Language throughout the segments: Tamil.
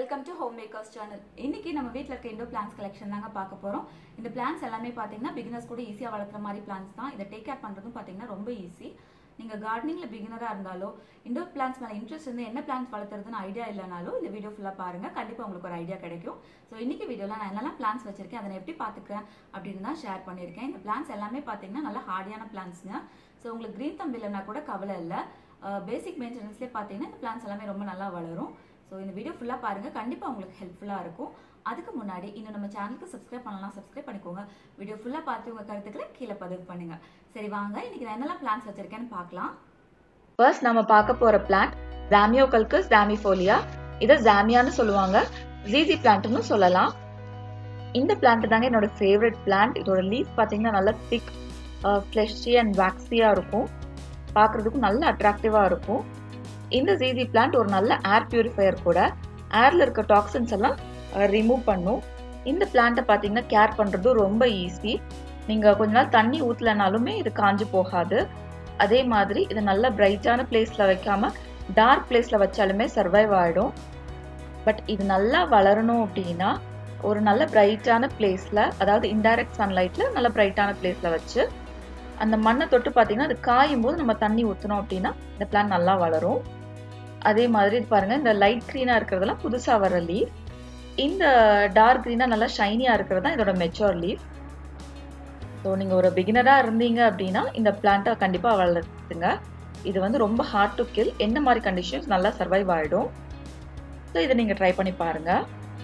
welcome to home makers channel இன்னைக்கு நம்ம வீட்டில் இருக்க இண்டோர் பிளான்ஸ் கலெக்ஷன் தாங்க பார்க்க போறோம் இந்த பிளான்ஸ் எல்லாமே பார்த்தீங்கன்னா பிகினர்ஸ் கூட ஈஸியாக வளர்க்குற மாதிரி பிளான்ஸ் தான் இதை டேக் கேர் பண்ணுறதும் பார்த்தீங்கன்னா ரொம்ப ஈஸி நீங்கள் கார்டனிங்கில் பிகினராக இருந்தாலோ இண்டோர் பிளான்ஸ் மேலே இன்ட்ரெஸ்ட் இருந்து என்ன பிளான்ஸ் வளர்த்துறதுன்னு ஐடியா இல்லைனாலும் இந்த வீடியோ ஃபுல்லாக பாருங்கள் கண்டிப்பாக உங்களுக்கு ஒரு ஐடியா கிடைக்கும் ஸோ இன்னைக்கு வீடியோவில் நான் என்னெல்லாம் பிளான்ஸ் வச்சிருக்கேன் அதை நான் எப்படி பார்த்துக்கிறேன் அப்படின்னு தான் ஷேர் பண்ணியிருக்கேன் இந்த பிளான்ஸ் எல்லாமே பார்த்தீங்கன்னா நல்லா ஹார்டியான பிளான்ஸுங்க ஸோ உங்களுக்கு க்ரீன் தம்பி இல்லைனா கூட கவலை இல்லை பேசிக் மெயின்டெனன்ஸ்லேயே பார்த்தீங்கன்னா இந்த பிளான்ஸ் எல்லாமே ரொம்ப நல்லா வளரும் ஸோ இந்த வீடியோ ஃபுல்லாக பாருங்கள் கண்டிப்பாக உங்களுக்கு ஹெல்ப்ஃபுல்லாக இருக்கும் அதுக்கு முன்னாடி இன்னும் நம்ம சேனலுக்கு சப்ஸ்கிரைப் பண்ணலாம் சப்ஸ்கிரைப் பண்ணிக்கோங்க வீடியோ ஃபுல்லாக பார்த்து உங்கள் கருத்துக்களை கீழே பதிவு பண்ணுங்கள் சரி வாங்க இன்னைக்கு நான் என்னெல்லாம் பிளான்ஸ் வச்சிருக்கேன்னு பார்க்கலாம் ஃபர்ஸ்ட் நம்ம பார்க்க போற பிளான்ட் ஜாமியோகல்கஸ் ஜாமிஃபோலியா இதை ஜாமியான்னு சொல்லுவாங்க ஜிசி பிளான்ட்னு சொல்லலாம் இந்த பிளான்ட் தாங்க என்னோட ஃபேவரட் பிளான்ட் இதோட லீஃப் பார்த்தீங்கன்னா நல்லா திக் ஃப்ளெஷி அண்ட் வேக்ஸியாக இருக்கும் பார்க்குறதுக்கும் நல்ல அட்ராக்டிவாக இருக்கும் இந்த ஜிசி பிளான்ட் ஒரு நல்ல ஏர் பியூரிஃபையர் கூட ஏரில் இருக்க டாக்ஸின்ஸ் எல்லாம் ரிமூவ் பண்ணும் இந்த பிளான்ட்டை பார்த்தீங்கன்னா கேர் பண்ணுறது ரொம்ப ஈஸி நீங்கள் கொஞ்ச நாள் தண்ணி ஊற்றலனாலுமே இது காஞ்சு போகாது அதே மாதிரி இதை நல்ல பிரைட்டான பிளேஸில் வைக்காம டார்க் பிளேஸில் வச்சாலுமே சர்வைவ் ஆகிடும் பட் இது நல்லா வளரணும் அப்படின்னா ஒரு நல்ல பிரைட்டான பிளேஸில் அதாவது இன்டைரக்ட் சன்லைட்டில் நல்ல பிரைட்டான பிளேஸில் வச்சு அந்த மண்ணை தொட்டு பார்த்தீங்கன்னா அது காயும் போது நம்ம தண்ணி ஊற்றினோம் அப்படின்னா இந்த பிளான் நல்லா வளரும் அதே மாதிரி பாருங்க இந்த லைட் க்ரீனாக இருக்கிறதெல்லாம் புதுசாக வர லீஃப் இந்த டார்க் க்ரீனாக நல்லா ஷைனியாக இருக்கிறது தான் இதோட மெச்சோர் லீஃப் ஸோ நீங்கள் ஒரு பிகினராக இருந்தீங்க அப்படின்னா இந்த பிளான்ட்டை கண்டிப்பாக வளர்த்துங்க இது வந்து ரொம்ப ஹார்ட் டு கில் என்ன மாதிரி கண்டிஷன்ஸ் நல்லா சர்வைவ் ஆகிடும் ஸோ இதை நீங்கள் ட்ரை பண்ணி பாருங்கள்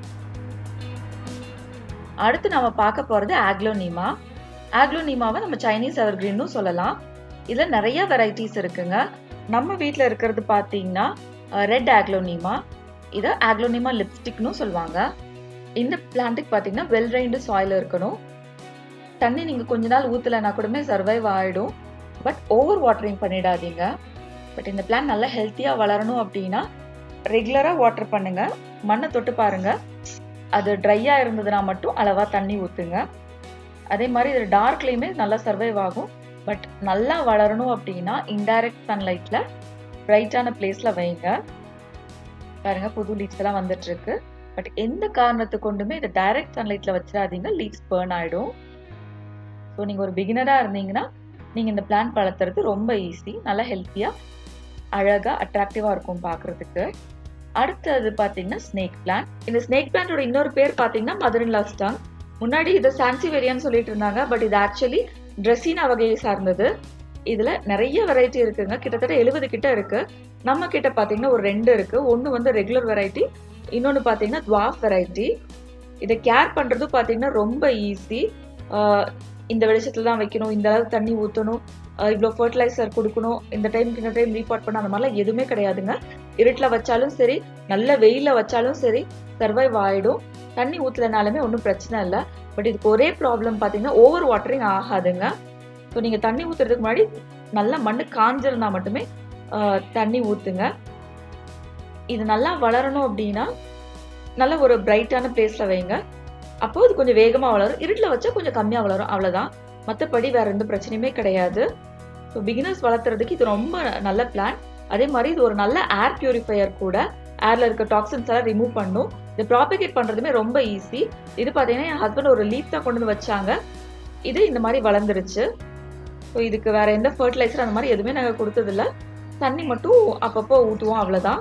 அடுத்து நம்ம பார்க்க போகிறது ஆக்லோனிமா ஆக்லோனிமாவை நம்ம சைனீஸ் எவர் கிரீனும் சொல்லலாம் இதில் நிறைய வெரைட்டிஸ் இருக்குங்க நம்ம வீட்டில் இருக்கிறது பார்த்தீங்கன்னா ரெட் ஆக்லோனிமா இதை ஆக்லோனிமா லிப்ஸ்டிக்னு சொல்லுவாங்க இந்த பிளான்ட்டுக்கு பார்த்தீங்கன்னா வெல் ரெயின்டு சாயில் இருக்கணும் தண்ணி நீங்கள் கொஞ்ச நாள் ஊற்றலைன்னா கூடமே சர்வைவ் ஆகிடும் பட் ஓவர் வாட்டரிங் பண்ணிடாதீங்க பட் இந்த பிளான் நல்லா ஹெல்த்தியாக வளரணும் அப்படின்னா ரெகுலராக வாட்டர் பண்ணுங்க மண்ணை தொட்டு பாருங்க அது ட்ரையாக இருந்ததுன்னா மட்டும் அளவாக தண்ணி ஊற்றுங்க அதே மாதிரி இது டார்க்லேயுமே நல்லா சர்வைவ் ஆகும் பட் நல்லா வளரணும் அப்படின்னா இன்டைரக்ட் சன்லைட்டில் பிரைட்டான பிளேஸில் வைங்க பாருங்க புது லீவ்ஸ் எல்லாம் வந்துட்டு இருக்கு பட் எந்த காரணத்தை கொண்டுமே இதை டைரக்ட் சன்லைட்டில் வச்சிடாதீங்க லீவ்ஸ் பேர்ன் ஆகிடும் ஸோ நீங்கள் ஒரு பிகினராக இருந்தீங்கன்னா நீங்கள் இந்த பிளான் வளர்த்துறது ரொம்ப ஈஸி நல்லா ஹெல்த்தியாக அழகாக அட்ராக்டிவாக இருக்கும் பார்க்குறதுக்கு அடுத்தது பார்த்தீங்கன்னா ஸ்னேக் பிளான் இந்த ஸ்னேக் பிளான்டோட இன்னொரு பேர் பார்த்தீங்கன்னா மதர் இன் லாஸ் டாங் முன்னாடி இதை சான்சிவேரியான்னு சொல்லிட்டு இருந்தாங்க பட் இது ஆக்சுவலி ட்ரெஸ்ஸினா வகையை சார்ந்தது இதில் நிறைய வெரைட்டி இருக்குங்க கிட்டத்தட்ட எழுபது கிட்ட இருக்கு நம்ம கிட்ட பார்த்தீங்கன்னா ஒரு ரெண்டு இருக்கு ஒன்று வந்து ரெகுலர் வெரைட்டி இன்னொன்று பார்த்தீங்கன்னா துவாஃப் வெரைட்டி இதை கேர் பண்ணுறது பார்த்தீங்கன்னா ரொம்ப ஈஸி இந்த வெளிச்சத்தில் தான் வைக்கணும் இந்த அளவுக்கு தண்ணி ஊற்றணும் இவ்வளோ ஃபர்டிலைசர் கொடுக்கணும் இந்த டைமுக்கு இந்த டைம் ரீபார்ட் பண்ண அந்த மாதிரிலாம் எதுவுமே கிடையாதுங்க இருட்டில் வச்சாலும் சரி நல்ல வெயிலில் வச்சாலும் சரி சர்வைவ் ஆகிடும் தண்ணி ஊற்றலனாலுமே ஒன்றும் பிரச்சனை இல்லை பட் இதுக்கு ஒரே ப்ராப்ளம் பார்த்தீங்கன்னா ஓவர் வாட்டரிங் ஆகாதுங்க ஸோ நீங்கள் தண்ணி ஊற்றுறதுக்கு முன்னாடி நல்லா மண் காஞ்சிருந்தா மட்டுமே தண்ணி ஊற்றுங்க இது நல்லா வளரணும் அப்படின்னா நல்ல ஒரு பிரைட்டான பிளேஸில் வைங்க அப்போ இது கொஞ்சம் வேகமாக வளரும் இருட்டில் வச்சா கொஞ்சம் கம்மியாக வளரும் அவ்வளோதான் மற்றபடி வேற எந்த பிரச்சனையுமே கிடையாது ஸோ பிகினர்ஸ் வளர்த்துறதுக்கு இது ரொம்ப நல்ல பிளான் அதே மாதிரி இது ஒரு நல்ல ஏர் பியூரிஃபையர் கூட ஏர்ல இருக்க டாக்ஸின்ஸ் எல்லாம் ரிமூவ் பண்ணும் இது ப்ராபிகேட் பண்றதுமே ரொம்ப ஈஸி இது பார்த்தீங்கன்னா என் ஹஸ்பண்ட் ஒரு லீஃப் தான் கொண்டு வந்து வச்சாங்க இது இந்த மாதிரி வளர்ந்துருச்சு ஸோ இதுக்கு வேற எந்த ஃபர்டிலைசர் அந்த மாதிரி எதுவுமே நாங்கள் கொடுத்ததில்ல தண்ணி மட்டும் அப்பப்போ ஊற்றுவோம் அவ்வளோதான்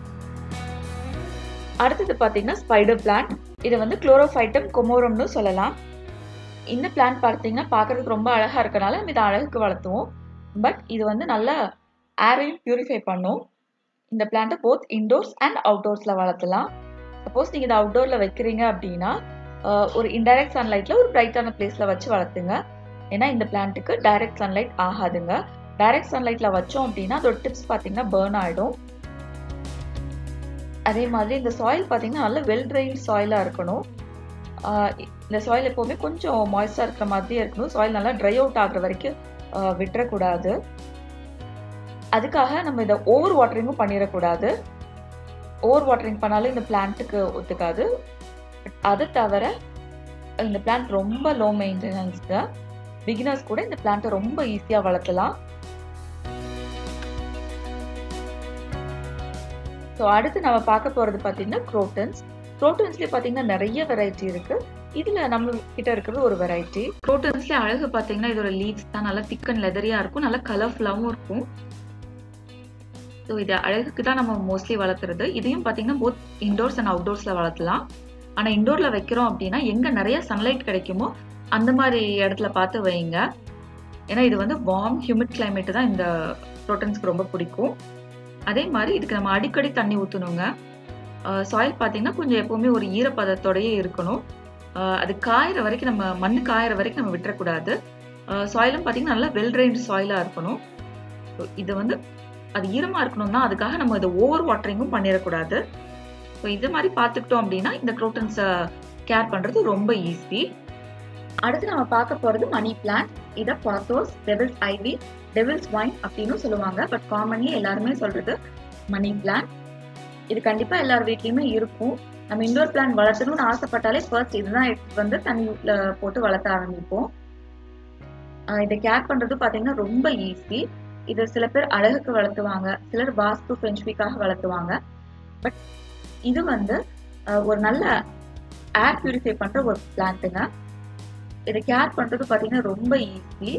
அடுத்தது பார்த்தீங்கன்னா ஸ்பைடர் பிளான்ட் இதை வந்து குளோரோஃபைட்டம் கொமோரம்னு சொல்லலாம் இந்த பிளான்ட் பார்த்தீங்கன்னா பார்க்கறதுக்கு ரொம்ப அழகாக இருக்கனால நம்ம இதை அழகுக்கு வளர்த்துவோம் பட் இது வந்து நல்ல ஏரையும் பியூரிஃபை பண்ணும் இந்த பிளான்ட்டை போத் இன்டோர்ஸ் அண்ட் அவுட்டோர்ஸில் வளர்த்தலாம் சப்போஸ் நீங்கள் இதை அவுட்டோரில் வைக்கிறீங்க அப்படின்னா ஒரு இன்டைரக்ட் சன்லைட்டில் ஒரு பிரைட்டான பிளேஸில் வச்சு வளர்த்துங்க ஏன்னா இந்த பிளான்ட்டுக்கு டைரக்ட் சன்லைட் ஆகாதுங்க டைரக்ட் சன்லைட்டில் வச்சோம் அப்படின்னா அதோட டிப்ஸ் பார்த்தீங்கன்னா பேர்ன் ஆகிடும் அதே மாதிரி இந்த சாயில் பார்த்தீங்கன்னா நல்ல வெல் ட்ரைன் சாயிலாக இருக்கணும் இந்த சாயில் எப்போவுமே கொஞ்சம் மாய்ஸ்டாக இருக்கிற மாதிரியே இருக்கணும் சாயில் நல்லா ட்ரை அவுட் ஆகுற வரைக்கும் விட்டுறக்கூடாது அதுக்காக நம்ம இதை ஓவர் வாட்டரிங்கும் பண்ணிடக்கூடாது ஓவர் வாட்டரிங் பண்ணாலும் இந்த பிளான்ட்டுக்கு ஒத்துக்காது அது தவிர இந்த பிளான்ட் ரொம்ப லோ மெயின்டெனன்ஸ் தான் பிகினர்ஸ் கூட இந்த பிளான்ட்டை ரொம்ப ஈஸியாக வளர்த்தலாம் ஸோ அடுத்து நம்ம பார்க்க போகிறது பார்த்தீங்கன்னா க்ரோட்டன்ஸ் க்ரோட்டன்ஸ்லேயே பார்த்தீங்கன்னா நிறைய வெரைட்டி இருக்கு இதில் நம்ம கிட்ட இருக்கிறது ஒரு வெரைட்டி க்ரோட்டன்ஸ்லேயே அழகு பார்த்தீங்கன்னா இதோட லீவ்ஸ் தான் நல்லா திக் அண்ட் லெதரியாக இருக்கும் நல்லா கலர்ஃபுல்லாகவும் இருக்கும் ஸோ இது அழகுக்கு தான் நம்ம மோஸ்ட்லி வளர்த்துறது இதையும் பார்த்தீங்கன்னா போத் இண்டோர்ஸ் அண்ட் அவுட்டோர்ஸில் வளர்த்தலாம் ஆனால் இண்டோரில் வைக்கிறோம் அப்படின்னா எங்கே நிறைய சன்லைட் கிடைக்குமோ அந்த மாதிரி இடத்துல பார்த்து வைங்க ஏன்னா இது வந்து வார்ம் ஹியூமிட் கிளைமேட்டு தான் இந்த ப்ரோட்டன்ஸ்க்கு ரொம்ப பிடிக்கும் அதே மாதிரி இதுக்கு நம்ம அடிக்கடி தண்ணி ஊற்றணுங்க சாயில் பார்த்தீங்கன்னா கொஞ்சம் எப்போவுமே ஒரு ஈரப்பதத்தோடயே இருக்கணும் அது காயிற வரைக்கும் நம்ம மண் காயிற வரைக்கும் நம்ம விட்டுறக்கூடாது சாயிலும் பார்த்தீங்கன்னா நல்லா வெல் ட்ரைன்டு சாயிலாக இருக்கணும் இது வந்து அது ஈரமாக இருக்கணும்னா அதுக்காக நம்ம இதை ஓவர் வாட்டரிங்கும் பண்ணிடக்கூடாது ஸோ இது மாதிரி பார்த்துக்கிட்டோம் அப்படின்னா இந்த க்ரோட்டன்ஸை கேர் பண்ணுறது ரொம்ப ஈஸி அடுத்து நம்ம பார்க்க போகிறது மணி பிளான்ட் இதை pothos devil's ivy devil's vine அப்படின்னு சொல்லுவாங்க பட் காமன்லி எல்லாருமே சொல்றது மணி பிளான்ட் இது கண்டிப்பாக எல்லார் வீட்லேயுமே இருக்கும் நம்ம இண்டோர் பிளான் வளர்த்தணும்னு ஆசைப்பட்டாலே ஃபர்ஸ்ட் இதுதான் எடுத்துட்டு வந்து தண்ணியில் போட்டு வளர்த்த ஆரம்பிப்போம் இதை கேர் பண்ணுறது பார்த்தீங்கன்னா ரொம்ப ஈஸி இதை சில பேர் அழகுக்கு வளர்த்துவாங்க சிலர் வாஸ்து ஃப்ரெஞ்ச்விக்காக வளர்த்துவாங்க பட் இது வந்து ஒரு நல்ல ஏர் பியூரிஃபை பண்ணுற ஒரு பிளான்ட்டுங்க இதை கேர் பண்ணுறது பார்த்தீங்கன்னா ரொம்ப ஈஸி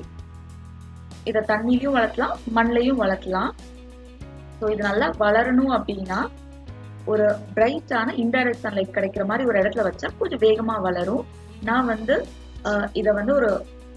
இதை தண்ணிலையும் வளர்க்கலாம் மண்லையும் வளர்க்கலாம் ஸோ இது நல்லா வளரணும் அப்படின்னா ஒரு பிரைட்டான இன்டைரக்ட் சன்லைட் கிடைக்கிற மாதிரி ஒரு இடத்துல வச்சா கொஞ்சம் வேகமாக வளரும் நான் வந்து இதை வந்து ஒரு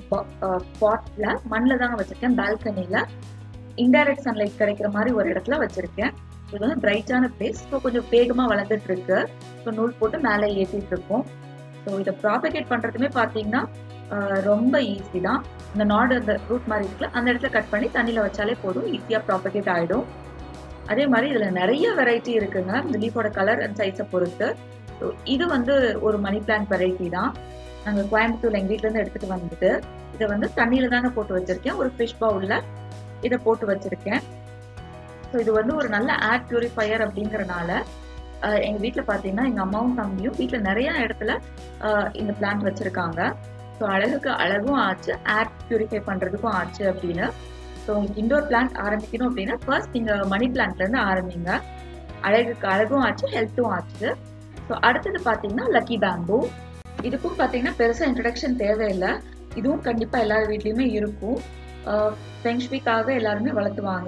பாட்ல மண்ணில் தாங்க வச்சிருக்கேன் பால்கனியில் இன்டைரக்ட் சன்லைட் கிடைக்கிற மாதிரி ஒரு இடத்துல வச்சிருக்கேன் இது வந்து பிரைட்டான பிளேஸ் ஸோ கொஞ்சம் வேகமாக வளர்ந்துட்டு இருக்கு ஸோ நூல் போட்டு மேலே ஏற்றிட்டு இருக்கோம் ஸோ இதை ப்ராபகேட் பண்ணுறதுமே பார்த்தீங்கன்னா ரொம்ப ஈஸி தான் இந்த நாடு அந்த ரூட் மாதிரி இருக்குல்ல அந்த இடத்துல கட் பண்ணி தண்ணியில் வச்சாலே போதும் ஈஸியாக ப்ராபகேட் ஆகிடும் அதே மாதிரி இதில் நிறைய வெரைட்டி இருக்குங்க இந்த லீஃபோட கலர் அண்ட் சைஸை பொறுத்து ஸோ இது வந்து ஒரு மணி பிளான்ட் வெரைட்டி தான் நாங்கள் கோயம்புத்தூர்ல எங்கள் வீட்டிலேருந்து எடுத்துகிட்டு வந்துட்டு இதை வந்து தண்ணியில் தாங்க போட்டு வச்சுருக்கேன் ஒரு ஃபிஷ் பவுலில் இதை போட்டு வச்சுருக்கேன் ஸோ இது வந்து ஒரு நல்ல ஏர் பியூரிஃபையர் அப்படிங்கிறனால எங்கள் வீட்டில் பார்த்தீங்கன்னா எங்கள் அம்மாவும் தம்பியும் வீட்டில் நிறைய இடத்துல இந்த பிளான்ட் வச்சுருக்காங்க ஸோ அழகுக்கு அழகும் ஆச்சு ஏர் பியூரிஃபை பண்ணுறதுக்கும் ஆச்சு அப்படின்னு ஸோ உங்களுக்கு இண்டோர் பிளான்ட் ஆரம்பிக்கணும் அப்படின்னா ஃபர்ஸ்ட் நீங்கள் மணி பிளான்ட்லேருந்து ஆரம்பிங்க அழகுக்கு அழகும் ஆச்சு ஹெல்த்தும் ஆச்சு ஸோ அடுத்தது பார்த்தீங்கன்னா லக்கி பேம்பூ இதுக்கும் பார்த்தீங்கன்னா பெருசாக இன்ட்ரடக்ஷன் தேவையில்லை இதுவும் கண்டிப்பாக எல்லார் வீட்லேயுமே இருக்கும் ஃபெங்ஷ்விக்காக எல்லாருமே வளர்த்துவாங்க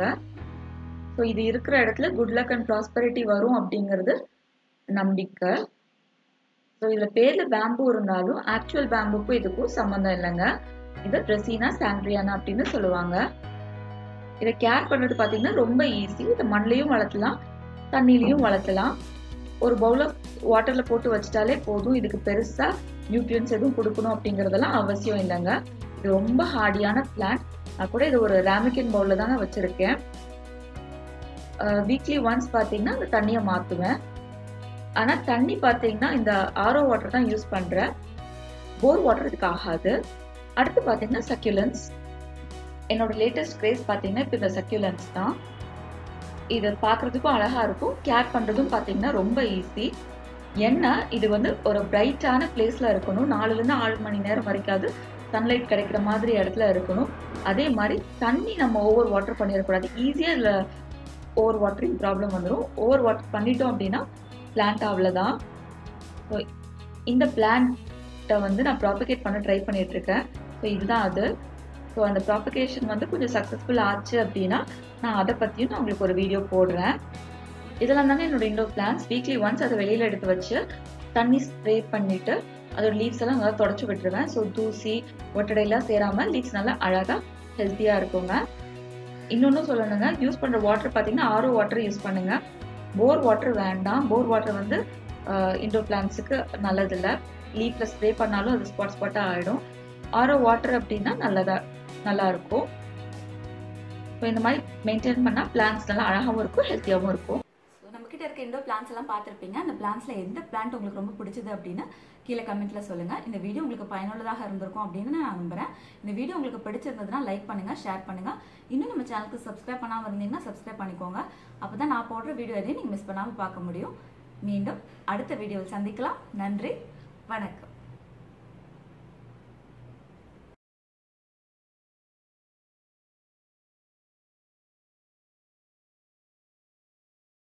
ஸோ இது இருக்கிற இடத்துல குட் லக் அண்ட் ப்ராஸ்பரிட்டி வரும் அப்படிங்கிறது நம்பிக்கை ஸோ இதில் பேரில் பேம்பு இருந்தாலும் ஆக்சுவல் பேம்புக்கும் இதுக்கும் சம்மந்தம் இல்லைங்க இது ட்ரெஸினா சாண்ட்ரியானா அப்படின்னு சொல்லுவாங்க இதை கேர் பண்ணுறது பார்த்தீங்கன்னா ரொம்ப ஈஸி இதை மண்ணிலையும் வளர்த்தலாம் தண்ணிலையும் வளர்த்தலாம் ஒரு பவுல் ஆஃப் வாட்டரில் போட்டு வச்சிட்டாலே போதும் இதுக்கு பெருசாக நியூட்ரியன்ஸ் எதுவும் கொடுக்கணும் அப்படிங்கிறதெல்லாம் அவசியம் இல்லைங்க இது ரொம்ப ஹார்டியான பிளான்ட் நான் கூட இது ஒரு ராமிக்கன் பவுலில் தாங்க வச்சுருக்கேன் வீக்லி ஒன்ஸ் பார்த்தீங்கன்னா அந்த தண்ணியை மாற்றுவேன் ஆனால் தண்ணி பார்த்தீங்கன்னா இந்த ஆரோ வாட்டர் தான் யூஸ் பண்ணுறேன் போர் வாட்டர் இதுக்கு ஆகாது அடுத்து பார்த்தீங்கன்னா சக்யூலன்ஸ் என்னோட லேட்டஸ்ட் கிரேஸ் பார்த்தீங்கன்னா இப்போ இந்த சக்யூலன்ஸ் தான் இது பார்க்குறதுக்கும் அழகாக இருக்கும் கேர் பண்ணுறதும் பார்த்தீங்கன்னா ரொம்ப ஈஸி என்ன இது வந்து ஒரு பிரைட்டான பிளேஸில் இருக்கணும் நாலுலேருந்து ஆறு மணி நேரம் வரைக்காவது சன்லைட் கிடைக்கிற மாதிரி இடத்துல இருக்கணும் அதே மாதிரி தண்ணி நம்ம ஓவர் வாட்டர் பண்ணிடக்கூடாது ஈஸியாக இதில் ஓவர் வாட்டரிங் ப்ராப்ளம் வந்துடும் ஓவர் வாட்டர் பண்ணிட்டோம் அப்படின்னா பிளான்ட் அவ்வளோதான் ஸோ இந்த பிளான்ட்டை வந்து நான் ப்ராபகேட் பண்ண ட்ரை பண்ணிட்டு இருக்கேன் ஸோ இதுதான் அது ஸோ அந்த ப்ராபகேஷன் வந்து கொஞ்சம் சக்ஸஸ்ஃபுல் ஆச்சு அப்படின்னா நான் அதை பற்றியும் நான் உங்களுக்கு ஒரு வீடியோ போடுறேன் இதெல்லாம் தாங்க என்னோட இண்டோர் பிளான்ஸ் வீக்லி ஒன்ஸ் அதை வெளியில் எடுத்து வச்சு தண்ணி ஸ்ப்ரே பண்ணிவிட்டு அதோட லீவ்ஸ் எல்லாம் நல்லா தொடச்சி விட்டுருவேன் ஸோ தூசி ஒட்டடையெல்லாம் சேராமல் லீவ்ஸ் நல்லா அழகாக ஹெல்த்தியாக இருக்குங்க இன்னொன்று சொல்லணுங்க யூஸ் பண்ணுற வாட்டர் பார்த்தீங்கன்னா ஆரோ வாட்டர் யூஸ் பண்ணுங்கள் போர் வாட்டர் வேண்டாம் போர் வாட்டர் வந்து இண்டோர் பிளான்ஸுக்கு நல்லதில்லை லீஃபில் ஸ்ப்ரே பண்ணாலும் அது ஸ்பாட் ஸ்பாட்டாக ஆகிடும் ஆரோ வாட்டர் அப்படின்னா நல்லதா நல்லா இருக்கும் ஸோ இந்த மாதிரி மெயின்டைன் பண்ணால் பிளான்ஸ் நல்லா அழகாகவும் இருக்கும் ஹெல்த்தியாகவும் இருக்கும் ஸோ நம்மக்கிட்ட இருக்க இண்டோர் பிளான்ஸ் எல்லாம் பார்த்துருப்பீங்க அந்த பிளான்ஸில் எந்த பிளான்ட் உங்களுக்கு ரொம்ப பிடிச்சது அப்படின்னு கீழே கமெண்ட்ல சொல்லுங்க இந்த வீடியோ உங்களுக்கு பயனுள்ளதாக இருந்திருக்கும் அப்படின்னு நான் நம்புறேன் இந்த வீடியோ உங்களுக்கு பிடிச்சிருந்ததுன்னா லைக் பண்ணுங்க ஷேர் பண்ணுங்க இன்னும் நம்ம சேனலுக்கு சப்ஸ்கிரைப் பண்ணாமல் இருந்தீங்கன்னா சப்ஸ்கிரைப் பண்ணிக்கோங்க அப்பதான் நான் போடுற வீடியோ எதையும் நீங்கள் மிஸ் பண்ணாமல் பார்க்க முடியும் மீண்டும் அடுத்த வீடியோவில் சந்திக்கலாம் நன்றி வணக்கம்